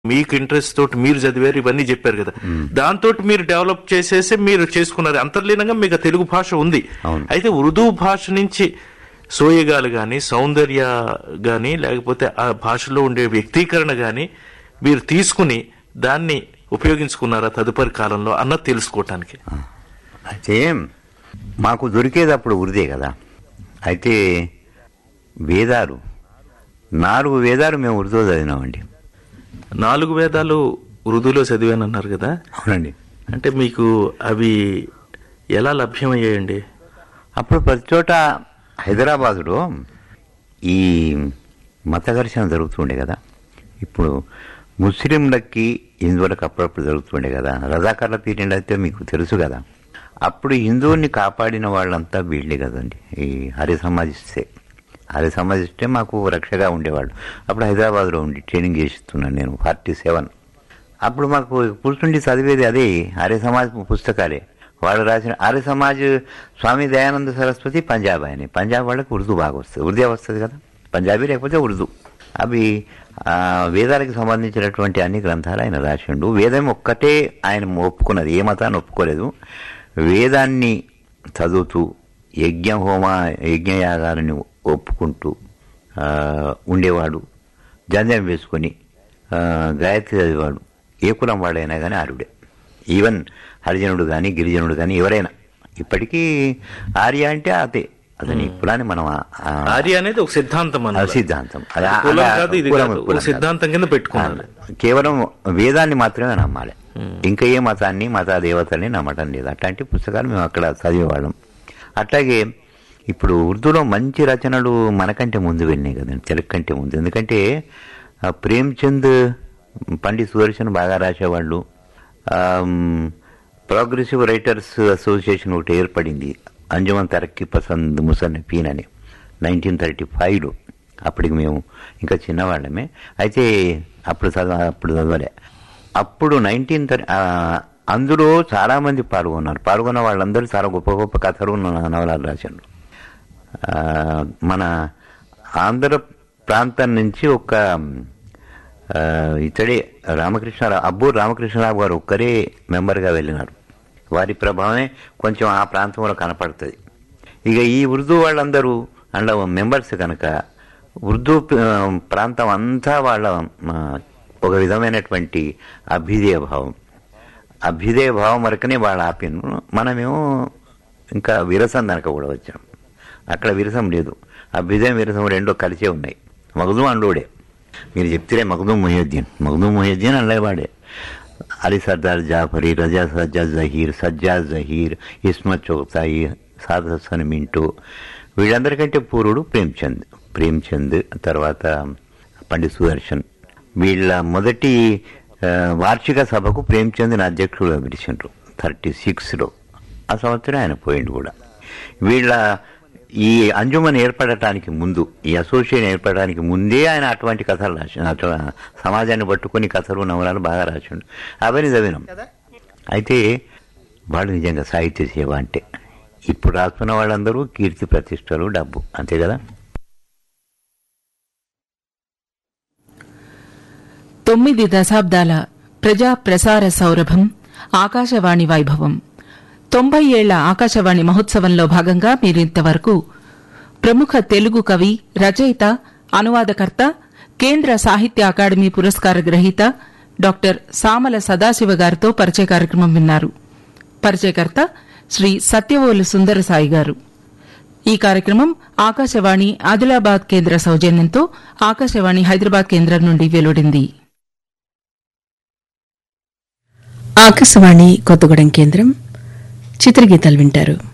మీకు ఇంట్రెస్ట్ తోటి మీరు చదివారు ఇవన్నీ చెప్పారు కదా దాంతో మీరు డెవలప్ చేసేసి మీరు చేసుకున్నారు అంతర్లీనంగా మీకు ఆ తెలుగు భాష ఉంది అవును. అయితే ఉర్దూ భాష నుంచి సోయగాలు గాని సౌందర్య గాని లేకపోతే ఆ భాషలో ఉండే వ్యక్తీకరణ గాని మీరు తీసుకుని దాన్ని ఉపయోగించుకున్నారా తదుపరి కాలంలో అన్నది తెలుసుకోవటానికి అయితే మాకు దొరికేది అప్పుడు ఉరిదే కదా అయితే వేదాలు నాలుగు వేదాలు మేము ఉర్దూ చదివినామండి నాలుగు వేదాలు ఉర్దూలో చదివానన్నారు కదా అవునండి అంటే మీకు అవి ఎలా లభ్యమయ్యాయండి అప్పుడు ప్రతి చోట హైదరాబాదులో ఈ మత ఘర్షణ జరుగుతుండే కదా ఇప్పుడు ముస్లింలకి హిందువులకు అప్పుడప్పుడు జరుగుతుండే కదా రజాకార్ల పీరియడ్ అయితే మీకు తెలుసు కదా అప్పుడు హిందువుల్ని కాపాడిన వాళ్ళంతా వీళ్ళే కదండి ఈ హరి సమాజిస్తే హరి సమాజిస్తే మాకు రక్షగా ఉండేవాళ్ళు అప్పుడు హైదరాబాద్లో ఉండి ట్రైనింగ్ చేస్తున్నాను నేను ఫార్టీ సెవెన్ అప్పుడు మాకు కూర్చుండి చదివేది అదే ఆర్య సమాజ్ పుస్తకాలే వాళ్ళు రాసిన ఆర్య సమాజ్ స్వామి దయానంద సరస్వతి పంజాబ్ ఆయన పంజాబ్ వాళ్ళకి ఉర్దూ బాగా వస్తుంది ఉర్దూ వస్తుంది కదా పంజాబీ లేకపోతే ఉర్దూ అవి ఆ, వేదాలకు సంబంధించినటువంటి అన్ని గ్రంథాలు ఆయన రాసిండు వేదం ఒక్కటే ఆయన ఒప్పుకున్నది ఏ మతాన్ని ఒప్పుకోలేదు వేదాన్ని చదువుతూ యజ్ఞ హోమ యజ్ఞయాగాలను ఒప్పుకుంటూ ఆ, ఉండేవాడు జంజం వేసుకొని ఆ, గాయత్రి చదివాడు ఏ కులం వాడైనా కానీ ఆరుడే ఈవెన్ హరిజనుడు కానీ గిరిజనుడు కానీ ఎవరైనా ఇప్పటికీ ఆర్య అంటే అదే అతని కులాన్ని మనం ఆ- ఆ- ఆర్య అనేది ఒక సిద్ధాంతం ఆ అన్నమాట. సిద్ధాంతం అది ఆ- కులం అలా కాదు ఇది కులం- కాదు. ఒక కులం కాదు. సిద్ధాంతం కింద పెట్టుకున్నారు కేవలం వేదాన్ని మాత్రమే నమ్మాలి ఇంకా ఏ మతాన్ని మత దేవతల్ని నమ్మటం లేదు అట్లాంటి పుస్తకాలు మేము అక్కడ చదివేవాళ్ళం అట్లాగే ఇప్పుడు ఉర్దూలో మంచి రచనలు మనకంటే ముందు వెళ్ళినాయి కదండి తెలుగు కంటే ముందు ఎందుకంటే ఆ ప్రేమ్చంద్ పండిత్ సుదర్శన్ బాగా రాసేవాళ్ళు ప్రోగ్రెసివ్ రైటర్స్ అసోసియేషన్ ఒకటి ఏర్పడింది అంజుమన్ తరక్కి పసంద్ ముసన్నఫీన్ అని నైన్టీన్ థర్టీ ఫైవ్లో అప్పటికి మేము ఇంకా చిన్నవాళ్ళమే అయితే అప్పుడు చదవ అప్పుడు చదవలే అప్పుడు నైన్టీన్ థర్టీ అందులో చాలా మంది పాల్గొన్నారు పాల్గొన్న వాళ్ళందరూ చాలా గొప్ప గొప్ప కథలు న- నవలాలు రాశారు ఆ, మన ఆంధ్ర ప్రాంతం నుంచి ఒక ఆ, ఇతడే రామకృష్ణరావు అబ్బూరు రామకృష్ణరావు గారు ఒక్కరే మెంబర్గా వెళ్ళినారు వారి ప్రభావమే కొంచెం ఆ ప్రాంతంలో కనపడుతుంది ఇక ఈ ఉర్దూ వాళ్ళందరూ అందులో మెంబర్స్ కనుక ఉర్దూ ఆ, ప్రాంతం అంతా వాళ్ళ ఆ, ఒక విధమైనటువంటి అభ్యుదయ భావం అభ్యుదయ భావం వరకునే వాళ్ళు ఆపిను మనమేమో ఇంకా విరసం దనక కూడా వచ్చాం అక్కడ విరసం లేదు అభ్యుదయం విరసం రెండో కలిసే ఉన్నాయి మగదూం అండోడే మీరు చెప్తే మగదూం మొహియుద్దీన్ మగదూం మొహియుద్దీన్ అల్లేవాడే అలీ సర్దార్ జాఫరీ రజా సజ్జాద్ జహీర్ సజ్జాద్ జహీర్ ఇస్మత్ చౌతాయి సాద్ హసన్ మింటూ వీళ్ళందరికంటే పూర్వుడు ప్రేమ్చంద్ ప్రేమ్చంద్ తర్వాత పండిత్ సుదర్శన్ వీళ్ళ మొదటి ఆ, వార్షిక సభకు ప్రేమ్చంద్ని అధ్యక్షుడుగా పిలిచిండ్రు థర్టీ సిక్స్లో ఆ సంవత్సరం ఆయన పోయిండు కూడా వీళ్ళ ఈ అంజుమన్ ఏర్పడటానికి ముందు ఈ అసోసియేషన్ ఏర్పడటానికి ముందే ఆయన అటువంటి కథలు రాసిండు అట్లా సమాజాన్ని పట్టుకొని కథలు నవలాలు బాగా రాసిండు అవన్నీ చదివినాం అయితే వాళ్ళు నిజంగా సాహిత్య సేవ అంటే ఇప్పుడు రాస్తున్న వాళ్ళందరూ కీర్తి ప్రతిష్టలు డబ్బు అంతే కదా తొమ్మిది దశాబ్దాల ప్రజా ప్రసార సౌరభం ఆకాశవాణి వైభవం తొంభై ఏళ్ల ఆకాశవాణి మహోత్సవంలో భాగంగా మీరింతవరకు ప్రముఖ తెలుగు కవి రచయిత అనువాదకర్త కేంద్ర సాహిత్య అకాడమీ పురస్కార గ్రహీత డాక్టర్ సామల సదాశివ గారితో పరిచయ కార్యక్రమం విన్నారు పరిచయకర్త శ్రీ సత్యవోలు సుందరసాయి గారు ఈ కార్యక్రమం ఆకాశవాణి ఆదిలాబాద్ కేంద్ర సౌజన్యంతో ఆకాశవాణి హైదరాబాద్ కేంద్రం నుండి వెలువడింది ఆకాశవాణి కొత్తగూడెం కేంద్రం చిత్రగీతాలు వింటారు